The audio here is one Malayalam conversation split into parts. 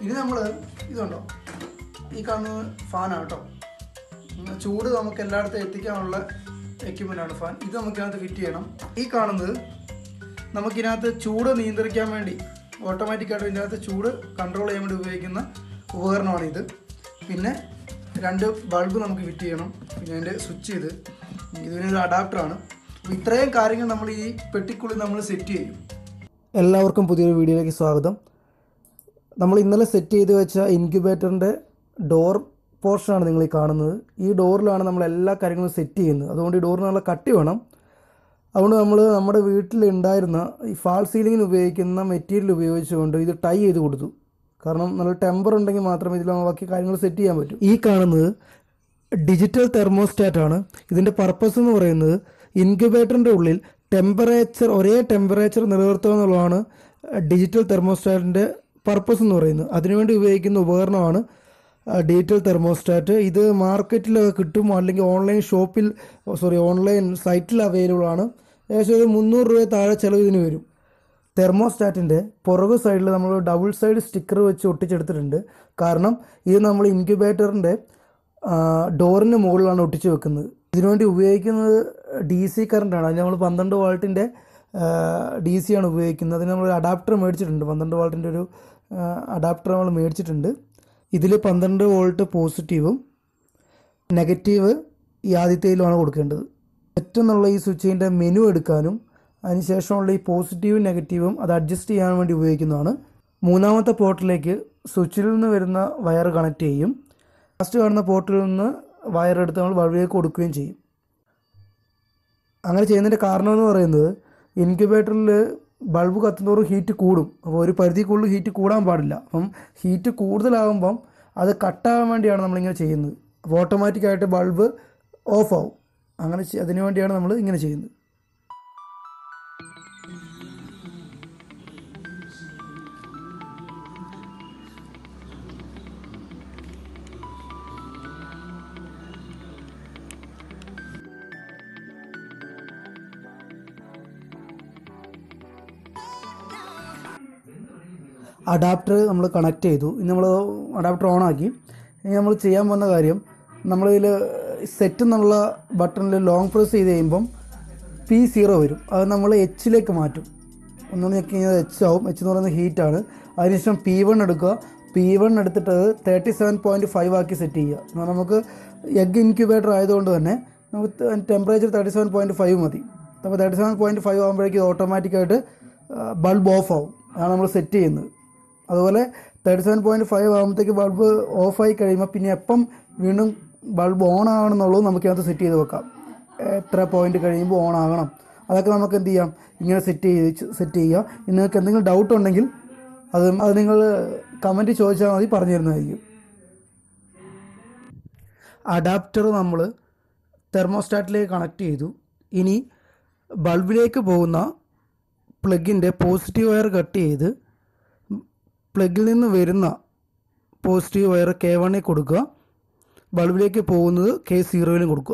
ഇനി നമ്മൾ ഇതുണ്ടോ ഈ കാണുന്നത് ഫാനാണ് കേട്ടോ ഉം, ചൂട് നമുക്ക് എല്ലായിടത്തും എത്തിക്കാനുള്ള എക്യുപ്മെൻ്റാണ് ഫാൻ ഇത് നമുക്കതിനകത്ത് ഫിറ്റ് ചെയ്യണം ഈ കാണുന്നത് നമുക്കിതിനകത്ത് ചൂട് നിയന്ത്രിക്കാൻ വേണ്ടി ഓട്ടോമാറ്റിക്കായിട്ട് ഇതിനകത്ത് ചൂട് കൺട്രോൾ ചെയ്യാൻ വേണ്ടി ഉപയോഗിക്കുന്ന ഉപകരണമാണ് ഇത് പിന്നെ രണ്ട് ബൾബ് നമുക്ക് ഫിറ്റ് ചെയ്യണം പിന്നെ അതിൻ്റെ സ്വിച്ച് ഇത് ഇതിനൊരു അഡാപ്റ്ററാണ് അപ്പോൾ ഇത്രയും കാര്യങ്ങൾ നമ്മൾ ഈ പെട്ടിക്കുള്ളിൽ നമ്മൾ സെറ്റ് ചെയ്യും എല്ലാവർക്കും പുതിയൊരു വീഡിയോയിലേക്ക് സ്വാഗതം നമ്മൾ ഇന്നലെ സെറ്റ് ചെയ്ത് വെച്ച ഇൻക്യുബേറ്ററിൻ്റെ ഡോർ പോർഷനാണ് നിങ്ങൾ ഈ കാണുന്നത് ഈ ഡോറിലാണ് നമ്മൾ എല്ലാ കാര്യങ്ങളും സെറ്റ് ചെയ്യുന്നത് അതുകൊണ്ട് ഈ ഡോറിന് നല്ല കട്ടി വേണം അതുകൊണ്ട് നമ്മൾ നമ്മുടെ വീട്ടിൽ ഉണ്ടായിരുന്ന ഈ ഫാൾ സീലിങ്ങിന് ഉപയോഗിക്കുന്ന മെറ്റീരിയൽ ഉപയോഗിച്ചുകൊണ്ട് ഇത് ടൈ ചെയ്ത് കൊടുത്തു കാരണം നല്ല ടെമ്പർ ഉണ്ടെങ്കിൽ മാത്രമേ ഇതിൽ ബാക്കി കാര്യങ്ങൾ സെറ്റ് ചെയ്യാൻ പറ്റൂ ഈ കാണുന്നത് ഡിജിറ്റൽ തെർമോസ്റ്റാറ്റ് ആണ് ഇതിൻ്റെ പർപ്പസ് എന്ന് പറയുന്നത് ഇൻക്യുബേറ്ററിൻ്റെ ഉള്ളിൽ ടെമ്പറേച്ചർ ഒരേ ടെമ്പറേച്ചർ നിലനിർത്തുക എന്നുള്ളതാണ് ഡിജിറ്റൽ തെർമോസ്റ്റാറ്റിൻ്റെ പർപ്പസ് എന്ന് പറയുന്നത് അതിനുവേണ്ടി ഉപയോഗിക്കുന്ന ഉപകരണമാണ് ഡിജിറ്റൽ തെർമോസ്റ്റാറ്റ് ഇത് മാർക്കറ്റിൽ കിട്ടും അല്ലെങ്കിൽ ഓൺലൈൻ ഷോപ്പിൽ സോറി ഓൺലൈൻ സൈറ്റിൽ അവൈലബിൾ ആണ് ഏകദേശം ഒരു മുന്നൂറ് രൂപ താഴെ ചിലവ് ഇതിന് വരും തെർമോസ്റ്റാറ്റിൻ്റെ പുറകു സൈഡിൽ നമ്മൾ ഡബിൾ സൈഡ് സ്റ്റിക്കർ വെച്ച് ഒട്ടിച്ചെടുത്തിട്ടുണ്ട് കാരണം ഇത് നമ്മൾ ഇൻക്യുബേറ്ററിൻ്റെ ഡോറിന് മുകളിലാണ് ഒട്ടിച്ച് വെക്കുന്നത് ഇതിനുവേണ്ടി ഉപയോഗിക്കുന്നത് ഡി സി കറണ്ടാണ് അതിന് നമ്മൾ പന്ത്രണ്ട് വാൾട്ടിൻ്റെ ഡി സി ആണ് ഉപയോഗിക്കുന്നത് അതിന് നമ്മൾ അഡാപ്റ്റർ മേടിച്ചിട്ടുണ്ട് പന്ത്രണ്ട് വാൾട്ടിൻ്റെ ഒരു അഡാപ്റ്റർ നമ്മൾ മേടിച്ചിട്ടുണ്ട് ഇതിൽ പന്ത്രണ്ട് വോൾട്ട് പോസിറ്റീവും നെഗറ്റീവ് ഈ ആദ്യത്തേലുമാണ് കൊടുക്കേണ്ടത് പെട്ടെന്നുള്ള ഈ സ്വിച്ചിൻ്റെ മെനു എടുക്കാനും അതിനുശേഷമുള്ള ഈ പോസിറ്റീവും നെഗറ്റീവും അത് അഡ്ജസ്റ്റ് ചെയ്യാൻ വേണ്ടി ഉപയോഗിക്കുന്നതാണ് മൂന്നാമത്തെ പോർട്ടിലേക്ക് സ്വിച്ചിൽ നിന്ന് വരുന്ന വയർ കണക്ട് ചെയ്യും ലാസ്റ്റ് കാണുന്ന പോർട്ടിൽ നിന്ന് വയർ എടുത്ത് നമ്മൾ ബൾബിലേക്ക് കൊടുക്കുകയും ചെയ്യും അങ്ങനെ ചെയ്യുന്നതിൻ്റെ കാരണം എന്ന് പറയുന്നത് ഇൻക്യുബേറ്ററിൽ ബൾബ് കത്തുന്നതോറും ഹീറ്റ് കൂടും അപ്പോൾ ഒരു പരിധിക്കുള്ളിൽ ഹീറ്റ് കൂടാൻ പാടില്ല അപ്പം ഹീറ്റ് കൂടുതലാകുമ്പം അത് കട്ടാകാൻ വേണ്ടിയാണ് നമ്മളിങ്ങനെ ചെയ്യുന്നത് അപ്പോൾ ഓട്ടോമാറ്റിക്കായിട്ട് ബൾബ് ഓഫ് ആവും അങ്ങനെ ചെ- അതിനു വേണ്ടിയാണ് നമ്മൾ ഇങ്ങനെ ചെയ്യുന്നത് അഡാപ്റ്റർ നമ്മൾ കണക്ട് ചെയ്തു ഇനി നമ്മൾ അഡാപ്റ്റർ ഓൺ ആക്കി ഇനി നമ്മൾ ചെയ്യാൻ പോകുന്ന കാര്യം നമ്മളിതിൽ സെറ്റ് എന്നുള്ള ബട്ടണിൽ ലോങ് പ്രസ് ചെയ്ത് കഴിയുമ്പം പി സീറോ വരും അത് നമ്മൾ എച്ചിലേക്ക് മാറ്റും ഒന്നും ഞെക്കി കഴിഞ്ഞാൽ എച്ച് ആവും എച്ച് എന്ന് പറയുന്നത് ഹീറ്റാണ് അതിനുശേഷം പി വൺ എടുക്കുക പി വൺ എടുത്തിട്ട് തേർട്ടി സെവൻ പോയിൻറ്റ് ഫൈവ് ആക്കി സെറ്റ് ചെയ്യുക എന്ന് പറഞ്ഞാൽ നമുക്ക് എഗ് ഇൻക്യുബേറ്റർ ആയതുകൊണ്ട് തന്നെ നമുക്ക് temperature thirty seven point five മതി അപ്പോൾ തേർട്ടി സെവൻ പോയിൻറ്റ് ഫൈവ് ആകുമ്പോഴേക്കും ഓട്ടോമാറ്റിക്കായിട്ട് ബൾബ് ഓഫ് ആവും അതാണ് നമ്മൾ സെറ്റ് ചെയ്യുന്നത് അതുപോലെ തേർട്ടി സെവൻ പോയിൻറ്റ് ഫൈവ് ആകുമ്പോഴത്തേക്ക് ബൾബ് ഓഫായി കഴിയുമ്പോൾ പിന്നെ എപ്പം വീണ്ടും ബൾബ് ഓൺ ആകണം എന്നുള്ളത് നമുക്ക് അതിനകത്ത് സെറ്റ് ചെയ്ത് വെക്കാം എത്ര പോയിന്റ് കഴിയുമ്പോൾ ഓൺ ആകണം അതൊക്കെ നമുക്ക് എന്ത് ചെയ്യാം ഇങ്ങനെ സെറ്റ് ചെയ്ത് സെറ്റ് ചെയ്യുക ഇനി നിങ്ങൾക്ക് എന്തെങ്കിലും ഡൗട്ട് ഉണ്ടെങ്കിൽ അത് അത് നിങ്ങൾ കമൻറ്റ് ചോദിച്ചാൽ മതി പറഞ്ഞു തരുന്നതായിരിക്കും അഡാപ്റ്റർ നമ്മൾ തെർമോസ്റ്റാറ്റിലേക്ക് കണക്ട് ചെയ്തു ഇനി ബൾബിലേക്ക് പോകുന്ന പ്ലഗിൻ്റെ പോസിറ്റീവ് വയർ കട്ട് ചെയ്ത് പ്ലഗിൽ നിന്ന് വരുന്ന പോസിറ്റീവ് വയർ കെ വണ്ണിൽ കൊടുക്കുക ബൾബിലേക്ക് പോകുന്നത് കെ സീറോയിലും കൊടുക്കുക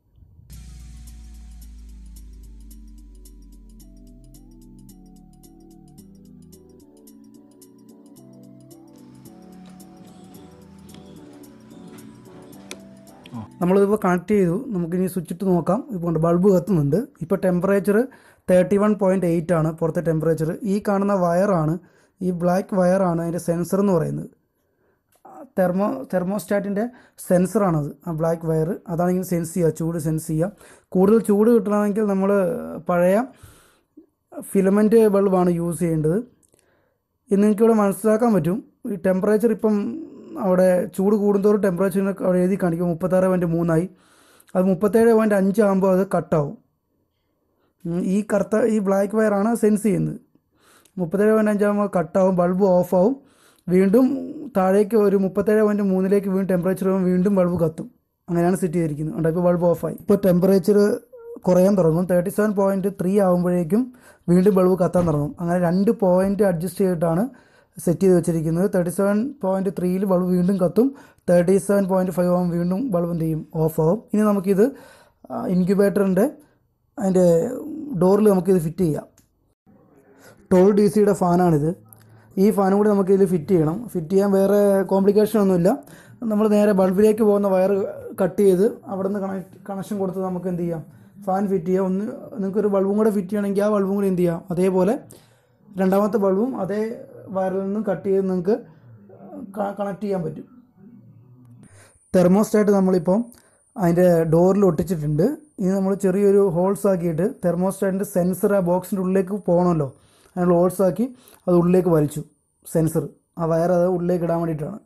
നമ്മളിതിപ്പോൾ കണക്ട് ചെയ്തു നമുക്കിനി സ്വിച്ച് ഇട്ട് നോക്കാം ഇപ്പോൾ ഉണ്ട് ബൾബ് കത്തുന്നുണ്ട് ഇപ്പോൾ temperature thirty one point eight ആണ് പുറത്തെ ടെമ്പറേച്ചർ ഈ കാണുന്ന വയറാണ് ഈ ബ്ലാക്ക് വയറാണ് അതിൻ്റെ സെൻസർ എന്ന് പറയുന്നത് തെർമോ തെർമോസ്റ്റാറ്റിൻ്റെ സെൻസറാണത് ആ ബ്ലാക്ക് വയർ അതാണ് ഇങ്ങനെ സെൻസ് ചെയ്യുക ചൂട് സെൻസ് ചെയ്യുക കൂടുതൽ ചൂട് കിട്ടണമെങ്കിൽ നമ്മൾ പഴയ ഫിലമെൻറ്റ് ബൾബാണ് യൂസ് ചെയ്യേണ്ടത് ഇത് നിങ്ങൾക്ക് ഇവിടെ മനസ്സിലാക്കാൻ പറ്റും ഈ ടെമ്പറേച്ചർ ഇപ്പം അവിടെ ചൂട് കൂടുന്തോറും ടെമ്പറേച്ചറിന് അവിടെ എഴുതി കാണിക്കും മുപ്പത്താറ് പോയിൻറ്റ് മൂന്നായി അത് മുപ്പത്തേഴ് പോയിൻറ്റ് അഞ്ച് ആകുമ്പോൾ അത് കട്ടാവും ഉം, ഈ കറുത്ത ഈ ബ്ലാക്ക് വയറാണ് സെൻസ് ചെയ്യുന്നത് മുപ്പത്തേഴ് പോയിൻറ്റ് അഞ്ചാകുമ്പോൾ കട്ടാവും ബൾബ് ഓഫാവും വീണ്ടും താഴേക്ക് ഒരു മുപ്പത്തേഴ് പോയിൻറ്റ് മൂന്നിലേക്ക് വീണ്ടും ടെമ്പറേച്ചർ വരുമ്പോൾ വീണ്ടും ബൾബ് കത്തും അങ്ങനെയാണ് സെറ്റ് ചെയ്തിരിക്കുന്നത് ഉണ്ട് ഇപ്പോൾ ബൾബ് ഓഫായി ഇപ്പോൾ ടെമ്പറേച്ചർ കുറയാൻ തുടങ്ങും തേർട്ടി സെവൻ പോയിൻറ്റ് ത്രീ ആകുമ്പോഴേക്കും വീണ്ടും ബൾബ് കത്താൻ തുടങ്ങും അങ്ങനെ രണ്ട് പോയിൻറ്റ് അഡ്ജസ്റ്റ് ചെയ്തിട്ടാണ് സെറ്റ് ചെയ്ത് വെച്ചിരിക്കുന്നത് തേർട്ടി സെവൻ പോയിൻറ്റ് ത്രീയിൽ ബൾബ് വീണ്ടും കത്തും തേർട്ടി സെവൻ പോയിൻറ്റ് ഫൈവ് ആകുമ്പോൾ വീണ്ടും ബൾബ് എന്ത് ചെയ്യും ഓഫ് ആവും ഇനി നമുക്കിത് ഇൻക്യുബേറ്ററിൻ്റെ അതിൻ്റെ ഡോറിൽ നമുക്കിത് ഫിറ്റ് ചെയ്യാം ട്വൽവ് ഡി സിയുടെ ഫാനാണിത് ഈ ഫാനും കൂടി നമുക്ക് ഇതിൽ ഫിറ്റ് ചെയ്യണം ഫിറ്റ് ചെയ്യാൻ വേറെ കോംപ്ലിക്കേഷൻ ഒന്നുമില്ല നമ്മൾ നേരെ ബൾബിലേക്ക് പോകുന്ന വയർ കട്ട് ചെയ്ത് അവിടെ നിന്ന് കണക്ട് കണക്ഷൻ കൊടുത്ത് നമുക്ക് എന്ത് ചെയ്യാം ഫാൻ ഫിറ്റ് ചെയ്യാം ഒന്ന് നിങ്ങൾക്കൊരു ബൾബും കൂടെ ഫിറ്റ് ചെയ്യണമെങ്കിൽ ആ ബൾബും കൂടി എന്ത് ചെയ്യാം അതേപോലെ രണ്ടാമത്തെ ബൾബും അതേ വയറിൽ നിന്നും കട്ട് ചെയ്ത് നിങ്ങൾക്ക് കണക്ട് ചെയ്യാൻ പറ്റും തെർമോസ്റ്റാറ്റ് നമ്മളിപ്പം അതിൻ്റെ ഡോറിൽ ഒട്ടിച്ചിട്ടുണ്ട് ഇനി നമ്മൾ ചെറിയൊരു ഹോൾസ് ആക്കിയിട്ട് തെർമോസ്റ്റാറ്റിൻ്റെ സെൻസർ ആ ബോക്സിൻ്റെ ഉള്ളിലേക്ക് പോകണമല്ലോ അതിനുള്ള ഹോൾസ് ആക്കി അത് ഉള്ളിലേക്ക് വലിച്ചു സെൻസർ ആ വയർ അത് ഉള്ളിലേക്ക് ഇടാൻ വേണ്ടിയിട്ടാണ്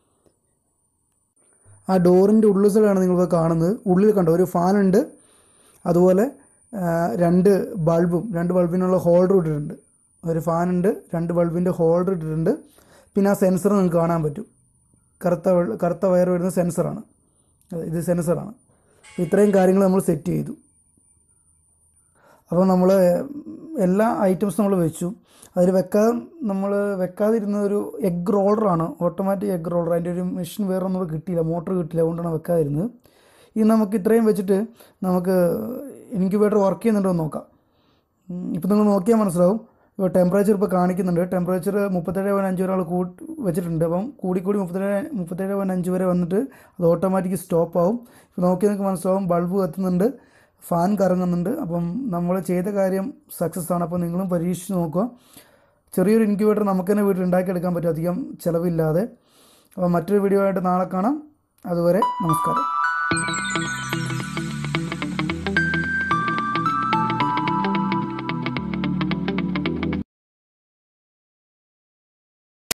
ആ ഡോറിൻ്റെ ഉള്ളിൽ സൈഡാണ് നിങ്ങളിപ്പോൾ കാണുന്നത് ഉള്ളിൽ കണ്ടോ ഒരു ഫാനുണ്ട് അതുപോലെ ആ, രണ്ട് ബൾബും രണ്ട് ബൾബിനുള്ള ഹോൾഡർ ഇട്ടിട്ടുണ്ട് ഒരു ഫാനുണ്ട് രണ്ട് ബൾബിൻ്റെ ഹോൾഡർ ഇട്ടിട്ടുണ്ട് പിന്നെ ആ സെൻസർ നിങ്ങൾക്ക് കാണാൻ പറ്റും കറുത്ത വെള്ള- കറുത്ത വയർ വരുന്ന സെൻസറാണ് അതെ, ഇത് സെൻസറാണ് ഇത്രയും കാര്യങ്ങൾ നമ്മൾ സെറ്റ് ചെയ്തു അപ്പോൾ നമ്മൾ എല്ലാ ഐറ്റംസും നമ്മൾ വെച്ചു അതിൽ വെക്കാൻ നമ്മൾ വെക്കാതിരുന്ന ഒരു എഗ് റോളറാണ് ഓട്ടോമാറ്റിക് എഗ് റോളർ അതിൻ്റെ ഒരു മെഷീൻ വേറെ ഒന്നും കിട്ടിയില്ല മോട്ടർ കിട്ടിയില്ല അതുകൊണ്ടാണ് വെക്കാതിരുന്നത് ഇത് നമുക്ക് ഇത്രയും വെച്ചിട്ട് നമുക്ക് ഇൻക്യുബേറ്റർ വർക്ക് ചെയ്യുന്നുണ്ടോ എന്ന് നോക്കാം ഇപ്പം നിങ്ങൾ നോക്കിയാൽ മനസ്സിലാവും ഇപ്പോൾ ടെമ്പറേച്ചർ ഇപ്പോൾ കാണിക്കുന്നുണ്ട് ടെമ്പറേച്ചർ മുപ്പത്തേഴ് പോയിൻറ്റ് അഞ്ച് ഒരാൾ കൂട്ടി വെച്ചിട്ടുണ്ട് അപ്പം കൂടി കൂടി മുപ്പത്തേഴ് മുപ്പത്തേഴ് പോയിൻറ്റ് അഞ്ച് വരെ വന്നിട്ട് അത് ഓട്ടോമാറ്റിക് സ്റ്റോപ്പ് ആവും ഇപ്പോൾ നോക്കി നിങ്ങൾക്ക് മനസ്സിലാവും ബൾബ് കത്തുന്നുണ്ട് ഫാൻ കറങ്ങുന്നുണ്ട് അപ്പം നമ്മൾ ചെയ്ത കാര്യം സക്സസ് ആണ് അപ്പോൾ നിങ്ങളും പരീക്ഷിച്ച് നോക്കുക ചെറിയൊരു ഇൻക്യുബേറ്റർ നമുക്ക് തന്നെ വീട്ടിൽ ഉണ്ടാക്കിയെടുക്കാൻ പറ്റും അധികം ചിലവില്ലാതെ അപ്പോൾ മറ്റൊരു വീഡിയോ ആയിട്ട് നാളെ കാണാം അതുവരെ നമസ്കാരം